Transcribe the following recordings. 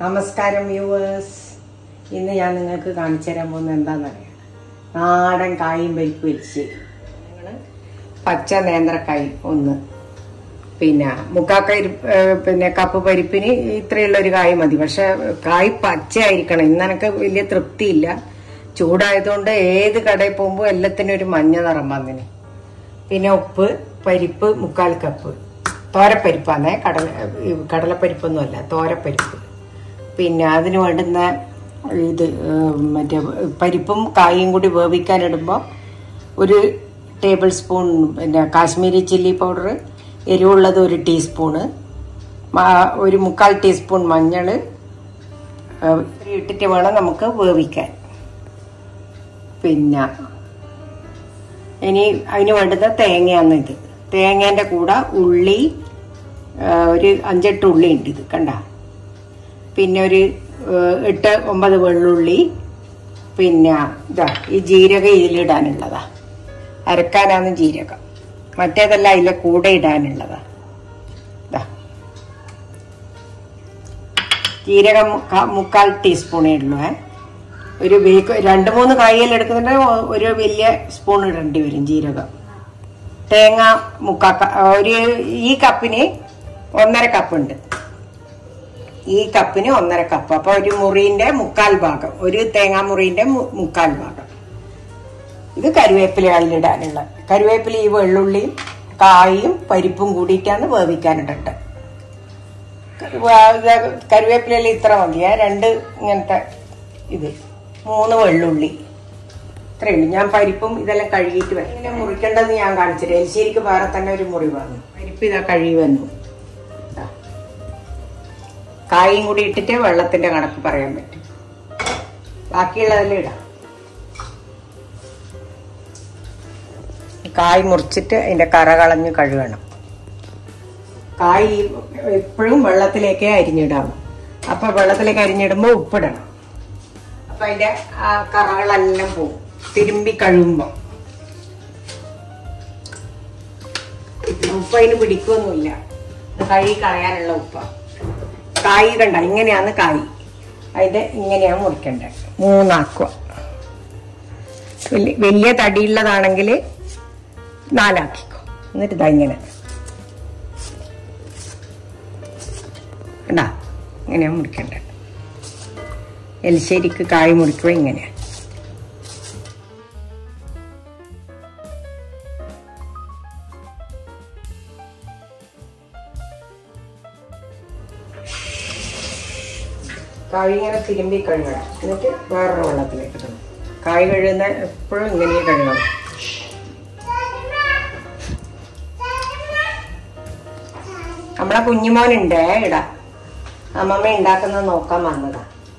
നമസ്കാരം വ്യൂവേഴ്സ് ഇന്ന് ഞാൻ നിങ്ങൾക്ക് കാണിച്ചു തരാൻ പോകുന്നത് എന്താണെന്നറിയാം നാടൻ കായും പരിപ്പ് വെച്ച് ഞങ്ങൾ പച്ച നേന്ത്രക്കായ് ഒന്ന് പിന്നെ മുക്കാക്കായി പിന്നെ കപ്പ് പരിപ്പിന് ഇത്രയുള്ള ഒരു കായ് മതി പക്ഷെ കായ് പച്ചയായിരിക്കണം ഇന്ന് എനിക്ക് വലിയ തൃപ്തിയില്ല ചൂടായതുകൊണ്ട് ഏത് കടയിൽ പോകുമ്പോൾ എല്ലാത്തിനും ഒരു മഞ്ഞ നിറം വന്നിന് പിന്നെ ഉപ്പ് പരിപ്പ് മുക്കാൽ കപ്പ് തോരപ്പരിപ്പാന്നേ കടല ഈ കടലപ്പരിപ്പൊന്നുമല്ല തോരപ്പരിപ്പ് പിന്നെ അതിന് വേണ്ടുന്ന ഇത് ഏഹ്, മറ്റേ പരിപ്പും കായും കൂടി വേവിക്കാനിടുമ്പോൾ ഒരു ടേബിൾ സ്പൂൺ പിന്നെ കാശ്മീരി ചില്ലി പൗഡർ എരിവുള്ളത് ഒരു ടീസ്പൂണ് മ- ഒരു മുക്കാൽ ടീസ്പൂൺ മഞ്ഞൾ ഇട്ടിട്ട് വേണം നമുക്ക് വേവിക്കാൻ പിന്നെ ഇനി അതിന് വേണ്ടുന്ന തേങ്ങയാണ് ഇത് തേങ്ങേൻ്റെ കൂടെ ഉള്ളി ആ, ഒരു അഞ്ചെട്ട് ഉള്ളി ഉണ്ട് ഇത് കണ്ട പിന്നെ ഒരു ആ, എട്ട് ഒമ്പത് വെള്ളുള്ളി പിന്നെ ഇതാ ഈ ജീരകം ഇതിലിടാനുള്ളതാ അരക്കാനാണ് ജീരകം മറ്റേതല്ല അതിലെ കൂടെ ഇടാനുള്ളതാ ഇതാ ജീരകം മുക്കാ- മുക്കാൽ ടീസ്പൂണേ ഉള്ളൂ ഏ ഒരു ബേക്ക് രണ്ട് മൂന്ന് കായൽ എടുക്കുന്നുണ്ടെങ്കിൽ ഒരു വലിയ സ്പൂൺ ഇടേണ്ടി വരും ജീരകം തേങ്ങ മുക്കാ ക- ഒരു ഈ കപ്പിന് ഒന്നര കപ്പ് ഉണ്ട് ഈ കപ്പിന് ഒന്നര കപ്പ് അപ്പൊ ഒരു മുറിന്റെ മുക്കാൽ ഭാഗം ഒരു തേങ്ങാ മുറിന്റെ മു- മുക്കാൽ ഭാഗം ഇത് കരുവേപ്പില അതിലിടാനുള്ള കരുവേപ്പില ഈ വെള്ളുള്ളിയും കായും പരിപ്പും കൂടിയിട്ടാണ് വേവിക്കാനിടേണ്ടത് കരുവേപ്പിലയിൽ ഇത്ര മതിയാ രണ്ട് ഇങ്ങനത്തെ ഇത് മൂന്ന് വെള്ളുള്ളി ഇത്രയുണ്ട് ഞാൻ പരിപ്പും ഇതെല്ലാം കഴുകിയിട്ട് വരും ഇങ്ങനെ മുറിക്കേണ്ടതെന്ന് ഞാൻ കാണിച്ചിട്ട് എലിശ്ശേരിക്ക് വേറെ തന്നെ ഒരു മുറി വന്നു പരിപ്പ് ഇതാ കഴുകി വന്നു ഇതാ. കായും കൂടി ഇട്ടിട്ട് വെള്ളത്തിന്റെ കണക്ക് പറയാൻ പറ്റും ബാക്കിയുള്ളതെല്ലാം ഇടാം കായ് മുറിച്ചിട്ട് അതിന്റെ കറ കളഞ്ഞ് കഴുകണം കായ് എപ്പോഴും വെള്ളത്തിലേക്കേ അരിഞ്ഞിടാം അപ്പൊ വെള്ളത്തിലേക്ക് അരിഞ്ഞിടുമ്പോൾ ഉപ്പിടണം അപ്പൊ അതിന്റെ ആ കറകളെല്ലാം പോകും തിരുമ്പി കഴിയുമ്പോ ഉപ്പ് അതിന് പിടിക്കൊന്നുമില്ല ഇത് കഴുകി കളയാനുള്ള ഉപ്പ കായ് കണ്ട ഇങ്ങനെയാണ് കായ് അതിന്റെ ഇങ്ങനെയാണ് മുറിക്കേണ്ടത് മൂന്നാക്കുക വലിയ- വലിയ തടിയുള്ളതാണെങ്കിൽ നാലാക്കിക്കോ എന്നിട്ട് ഇതാ ഇങ്ങനെ കണ്ടാ ഇങ്ങനെയാ മുറിക്കേണ്ടത് എലിശ്ശേരിക്ക് കായ് മുറിക്കുക ഇങ്ങനെയാ കായ് ഇങ്ങനെ തിരുമ്പി കഴുകണം എന്നിട്ട് വേറൊരു വെള്ളത്തിലേക്ക് ഇടണം കായ് കഴുകുന്ന എപ്പോഴും ഇങ്ങനെ കഴുകണം നമ്മളെ കുഞ്ഞുമോനുണ്ട് ഇടാ അമ്മമ്മ ഉണ്ടാക്കുന്നത് നോക്കാൻ വന്നതാ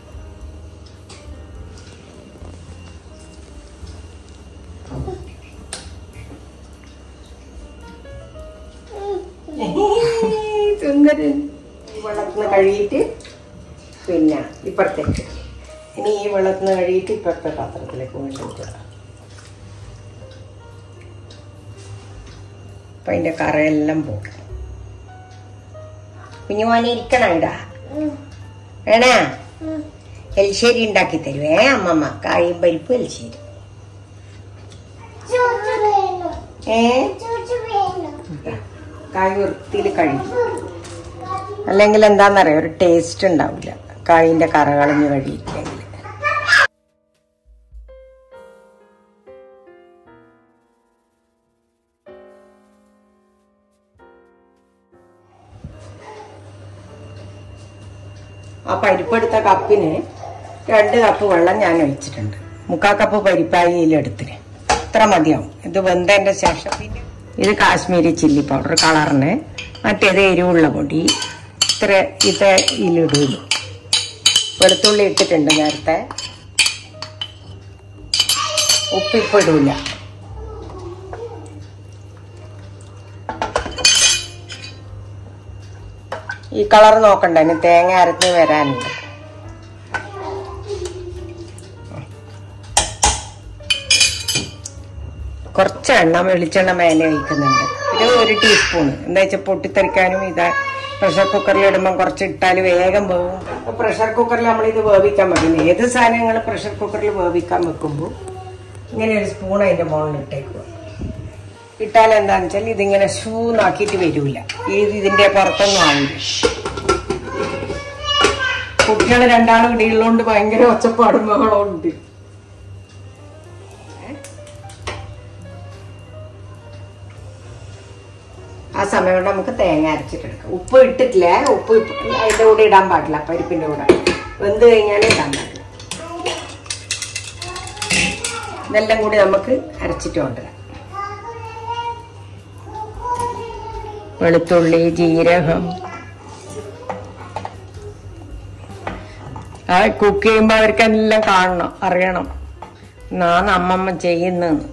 സുന്ദരൻ ഈ വെള്ളത്തിൽ നിന്ന് കഴുകിയിട്ട് പിന്നെ ഇപ്പുറത്തേക്ക് ഇനി ഈ വെള്ളത്തിൽ നിന്ന് കഴുകിയിട്ട് ഇപ്പുറത്തെ പാത്രത്തിലേക്ക് വീണ്ടും ഇടുക അപ്പൊ അതിന്റെ കറയെല്ലാം പോകും കുഞ്ഞുമോനെ ഇരിക്കണം ഇടാ വേണേ എലിശ്ശേരി ഉണ്ടാക്കി തരുവേ അമ്മമ്മ കായും പരിപ്പ് എലിശ്ശേരി ഏ കായ് വൃത്തിയിൽ കഴുകി അല്ലെങ്കിൽ എന്താന്നറിയാം ഒരു ടേസ്റ്റ് ഉണ്ടാവില്ല കായിന്റെ കറ കളഞ്ഞ് കഴിയില്ലെങ്കിൽ ആ പരിപ്പെടുത്ത കപ്പിന് രണ്ട് കപ്പ് വെള്ളം ഞാൻ ഒഴിച്ചിട്ടുണ്ട് മുക്കാ കപ്പ് പരിപ്പായിലെടുത്തിന് ഇത്ര മതിയാവും ഇത് വെന്തതിന്റെ ശേഷം പിന്നെ ഇത് കാശ്മീരി ചില്ലി പൗഡർ കളറിന് മറ്റേത് എരിവുള്ള പൊടി ഇത്ര ഇത് ഇതിലിടുള്ളൂ വെളുത്തുള്ളി ഇട്ടിട്ടുണ്ട് നേരത്തെ ഉപ്പിപ്പ് ഇടൂല ഈ കളർ നോക്കണ്ട ഇനി തേങ്ങ അരഞ്ഞ് വരാനുണ്ട് കുറച്ച് എണ്ണ വെളിച്ചെണ്ണ മേലെ ഒഴിക്കുന്നുണ്ട് ഇത് ഒരു ടീസ്പൂൺ എന്താ വെച്ചാൽ പൊട്ടിത്തെറിക്കാനും ഇതാ പ്രഷർ കുക്കറിൽ ഇടുമ്പോൾ കുറച്ച് ഇട്ടാൽ വേഗം വേവും അപ്പൊ പ്രഷർ കുക്കറിൽ നമ്മൾ ഇത് വേവിക്കാൻ വെക്കുന്നത് ഏത് സാധനങ്ങൾ പ്രഷർ കുക്കറിൽ വേവിക്കാൻ വെക്കുമ്പോൾ ഇങ്ങനെ ഒരു സ്പൂൺ അതിന്റെ മുകളിൽ ഇട്ടേക്കുക ഇട്ടാൽ എന്താണെന്ന് വെച്ചാൽ ഇതിങ്ങനെ ഷൂന്നാക്കിയിട്ട് വരൂല ഇത് ഇതിന്റെ പുറത്തൊന്നും ആവില്ല കുട്ടികൾ രണ്ടാളും ഇടയിലുള്ളതുകൊണ്ട് ഭയങ്കര ഒച്ചപ്പാടും ബഹളവും ഉണ്ട് ആ സമയം കൊണ്ട് നമുക്ക് തേങ്ങ അരച്ചിട്ടെടുക്കാം ഉപ്പ് ഇട്ടിട്ടില്ല ഉപ്പ് ഇപ്പ- അതിന്റെ കൂടെ ഇടാൻ പാടില്ല പരിപ്പിന്റെ കൂടെ വെന്ത് കഴിഞ്ഞാലേ ഇടാൻ പാടില്ല ഇതെല്ലാം കൂടി നമുക്ക് അരച്ചിട്ട് കൊണ്ടുവരാം വെളുത്തുള്ളി ജീരകം ആ കുക്ക് ചെയ്യുമ്പോ അവർക്കെല്ലാം കാണണം അറിയണം എന്നാണ് അമ്മമ്മ ചെയ്യുന്നതെന്ന്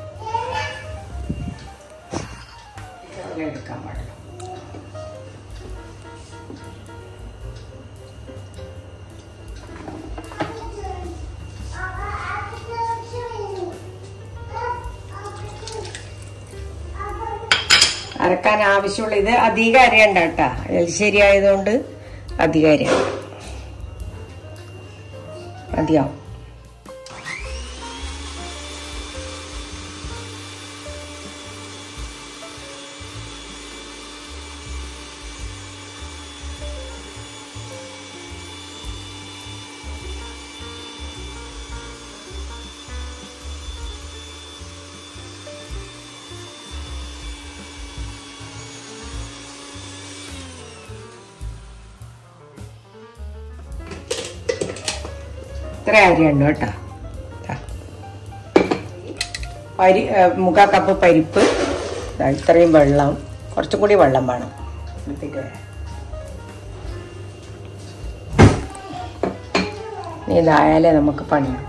എടുക്കാൻ പാടില്ല അരക്കാൻ ആവശ്യമുള്ള ഇത് അധികം അരയണ്ട കേട്ടാ എലിശ്ശേരി ആയതുകൊണ്ട് അധികം അരയണ്ട മതിയാവും ഇത്ര അരിയുണ്ട് കേട്ടോ ദാ. പരി ഏ, മുക്കാ കപ്പ് പരിപ്പ് ദാ ഇത്രയും വെള്ളം കുറച്ചും കൂടി വെള്ളം വേണം എടുത്തിട്ട് വരാം ഇനി ഇതായാലേ നമുക്ക് പണിയാം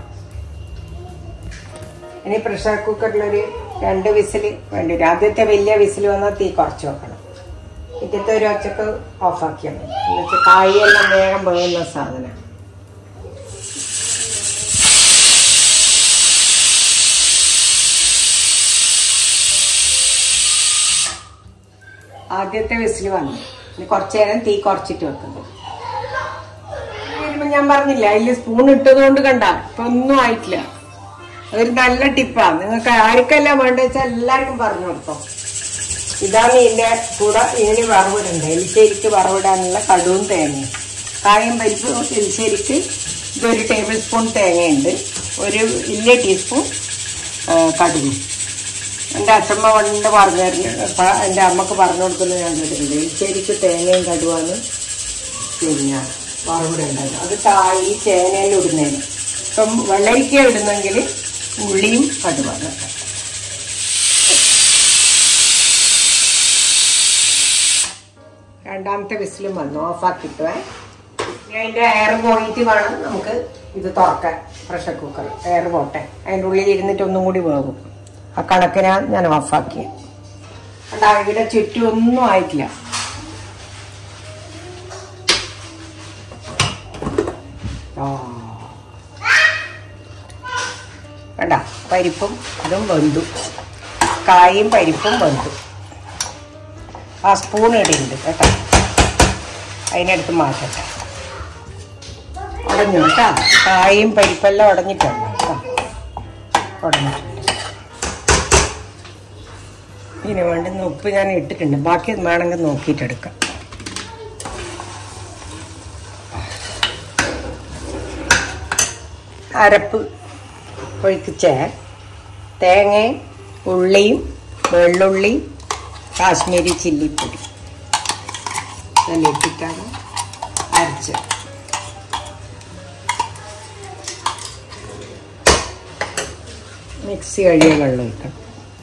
ഇനി പ്രഷർ കുക്കറിലൊരു രണ്ട് വിസിൽ വേണ്ടി വരും ആദ്യത്തെ വലിയ വിസിൽ വന്നാൽ തീ കുറച്ച് വെക്കണം പിറ്റത്തെ ഒരു ഒച്ചക്ക് ഓഫാക്കിയാൽ മതി എന്നുവെച്ചാൽ കായെല്ലാം വേഗം വേകുന്ന സാധനമാണ് ആദ്യത്തെ വിസിൽ വന്നു ഇനി കുറച്ചു നേരം തീ കുറച്ചിട്ട് വെക്കുന്നു വരുമ്പോ ഞാൻ പറഞ്ഞില്ല അതിൽ സ്പൂൺ ഇട്ടത് കൊണ്ട് കണ്ട ഇപ്പൊ ഒന്നും ആയിട്ടില്ല അതൊരു നല്ല ടിപ്പാണ് നിങ്ങൾക്ക് ആർക്കെല്ലാം വേണ്ട വെച്ചാൽ എല്ലാവർക്കും പറഞ്ഞു കൊടുത്തോ ഇതാണ് ഇതിന്റെ കൂടെ ഇതിന് വറവിടുണ്ട് എലിശ്ശേരിക്ക് വറവിടാനുള്ള കടുവും തേങ്ങയും കായം പരിപ്പ് എലിശ്ശേരിക്ക് ഇതൊരു ടേബിൾ സ്പൂൺ തേങ്ങയുണ്ട് ഒരു വലിയ ടീസ്പൂൺ ആ, കടുകും എൻ്റെ അച്ഛമ്മ കൊണ്ട് പറഞ്ഞു തരുന്ന എൻ്റെ അമ്മക്ക് പറഞ്ഞു കൊടുക്കുന്നത് ഞാൻ കേട്ടിട്ടുണ്ട് എലിശ്ശേരിക്ക് തേങ്ങയും കടുവാണ് പിന്നെ വറവിടെ ഉണ്ടാകും അത് തായി ചേനയിൽ ഇടുന്നതിന് ഇപ്പം വെള്ളരിക്ക ഇടുന്നെങ്കിൽ ഉള്ളിയും കടുവാണ് രണ്ടാമത്തെ വിസിലും വന്നു ഓഫാക്കിട്ടുവേ ഇനി അതിന്റെ എയർ പോയിട്ട് വേണം നമുക്ക് ഇത് തുറക്കാൻ പ്രഷർ കുക്കർ എയർ പോട്ടെ അതിൻ്റെ ഉള്ളിൽ ഇരുന്നിട്ട് ഒന്നും കൂടി വേകും ആ കണക്കിനാ ഞാൻ ഓഫാക്കി കണ്ടാ ഇവിടെ ചുറ്റും ഒന്നും ആയിട്ടില്ല ആ. കണ്ട പരിപ്പും അതും വെന്തു കായും പരിപ്പും വെന്തു ആ സ്പൂൺ ഇടയുണ്ട് കേട്ടോ അതിനടുത്ത് മാറ്റട്ടെ ഉടഞ്ഞു കേട്ടോ കായും പരിപ്പെല്ലാം ഉടഞ്ഞിട്ടുണ്ട് കേട്ടോ ഉടഞ്ഞിട്ടുണ്ട് ഇതിന് വേണ്ടുന്ന ഉപ്പ് ഞാൻ ഇട്ടിട്ടുണ്ട് ബാക്കി വേണമെങ്കിൽ നോക്കിയിട്ടെടുക്കാം അരപ്പ് ഒഴിക്കിച്ചേ തേങ്ങയും ഉള്ളിയും വെള്ളുള്ളി കാശ്മീരി ചില്ലിപ്പൊടി ഇതെല്ലാം ഇട്ടിട്ടാണ് അരച്ച് മിക്സി കഴിയ വെള്ളം ഒഴിക്കണം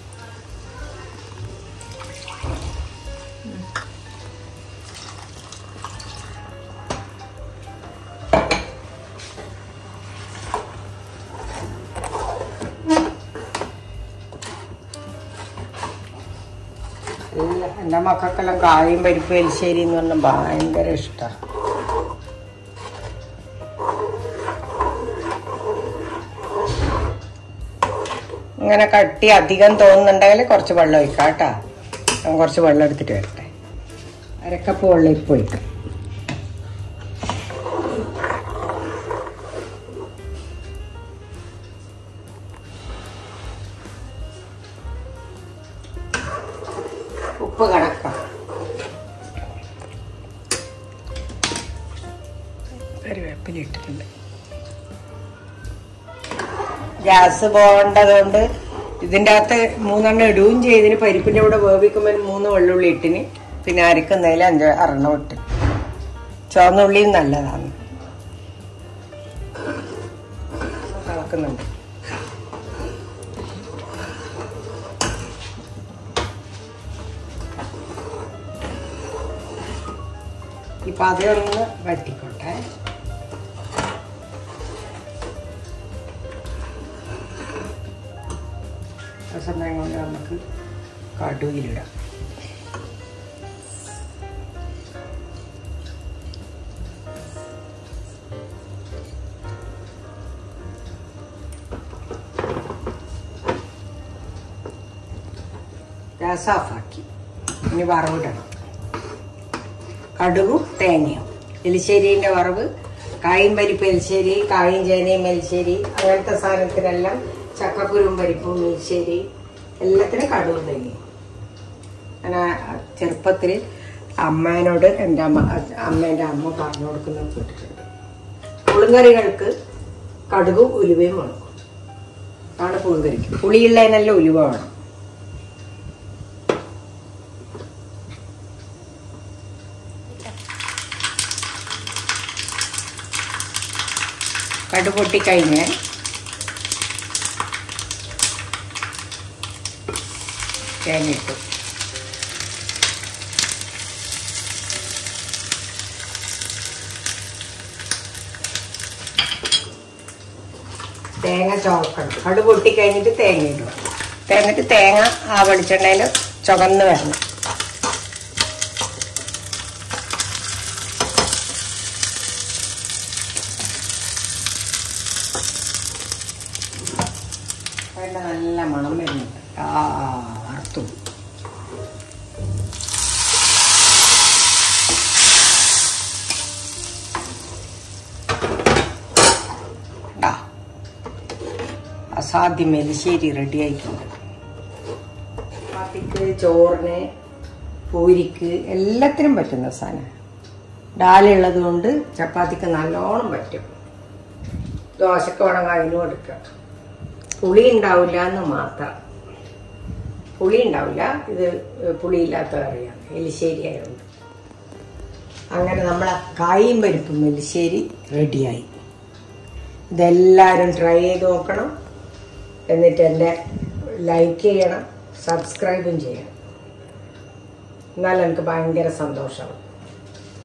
ഇല്ല, എൻ്റെ മക്കൾക്കെല്ലാം കായും പരിപ്പ് എലിശ്ശേരി എന്ന് പറഞ്ഞാൽ ഭയങ്കര ഇഷ്ടമാണ് ഇങ്ങനെ കട്ടി അധികം തോന്നുന്നുണ്ടെങ്കിൽ കുറച്ച് വെള്ളം ഒഴിക്കാം കേട്ടോ ഞാൻ കുറച്ച് വെള്ളം എടുത്തിട്ട് വരട്ടെ അരക്കപ്പ് വെള്ളം ഇപ്പോൾ ഒഴിക്കാം ഉപ്പ് കണക്കാം കറിവേപ്പില ഇട്ടിട്ടുണ്ട് ഗ്യാസ് പോകേണ്ടതുകൊണ്ട് ഇതിൻ്റെ അകത്ത് മൂന്നെണ്ണം ഇടുകയും ചെയ്തിന് പരിപ്പിൻ്റെ കൂടെ വേവിക്കുമ്പോൾ മൂന്ന് വെള്ളുള്ളി ഇട്ടിന് പിന്നെ അരക്കുന്നതിൽ അഞ്ച് അറെണ്ണം ഇട്ട് ചുവന്നുള്ളിയും നല്ലതാണ് കളക്കുന്നുണ്ട് ഇപ്പം അതൊന്ന് വറ്റിക്കോട്ടെ ആ സമയം കൊണ്ട് നമുക്ക് കടുകിലിടാം ഗ്യാസ് ഓഫാക്കി ഇനി വറവിടണം കടുകും തേങ്ങയും എലിശ്ശേരീൻ്റെ വറവ് കായും പരിപ്പ് എലിശ്ശേരി കായും ചേനയും എലിശ്ശേരി അങ്ങനത്തെ സാധനത്തിനെല്ലാം ചക്കക്കുരും പരിപ്പും എലിശ്ശേരി എല്ലാത്തിനും കടുകും തേങ്ങയും ഞാൻ ചെറുപ്പത്തിൽ അമ്മേനോട് എൻ്റെ അമ്മ അമ്മേൻ്റെ അമ്മ പറഞ്ഞു കൊടുക്കുന്നത് കേട്ടിട്ടുണ്ട് പുളിങ്കറികൾക്ക് കടുകും ഉലുവയും വേണം അതാണ് പുളിങ്കറിക്ക് പുളിയുള്ളതിനെല്ലാം ഉലുവ വേണം കടു പൊട്ടിക്കഴിഞ്ഞ് തേങ്ങ ഇട്ടു തേങ്ങ ചുവക്കണം കടു പൊട്ടിക്കഴിഞ്ഞിട്ട് തേങ്ങ ഇടുക എന്നിട്ട് തേങ്ങ ആ വെളിച്ചെണ്ണയിൽ ചുവന്ന് വരണം അതിൻ്റെ നല്ല മണം വരുന്നുണ്ട് ആ വറുത്തു ടാ. അസാധ്യം എലിശ്ശേരി റെഡി ആയിട്ടുണ്ട് ചപ്പാത്തിക്ക് ചോറിന് പൂരിക്ക് എല്ലാത്തിനും പറ്റുന്ന സാധനം ഡാലുള്ളത് കൊണ്ട് ചപ്പാത്തിക്ക് നല്ലോണം പറ്റും ദോശക്ക് വേണമെങ്കിൽ അതിനും എടുക്കാം പുളി ഉണ്ടാവില്ല എന്ന് മാത്രം പുളി ഉണ്ടാവില്ല ഇത് പുളിയില്ലാത്ത കറിയാണ് എലിശ്ശേരി ആയതുകൊണ്ട് അങ്ങനെ നമ്മളെ കായും പരിപ്പും എലിശ്ശേരി റെഡിയായി ഇതെല്ലാവരും ട്രൈ ചെയ്ത് നോക്കണം എന്നിട്ട് എൻ്റെ ലൈക്ക് ചെയ്യണം സബ്സ്ക്രൈബും ചെയ്യണം എന്നാൽ എനിക്ക് ഭയങ്കര സന്തോഷമാണ്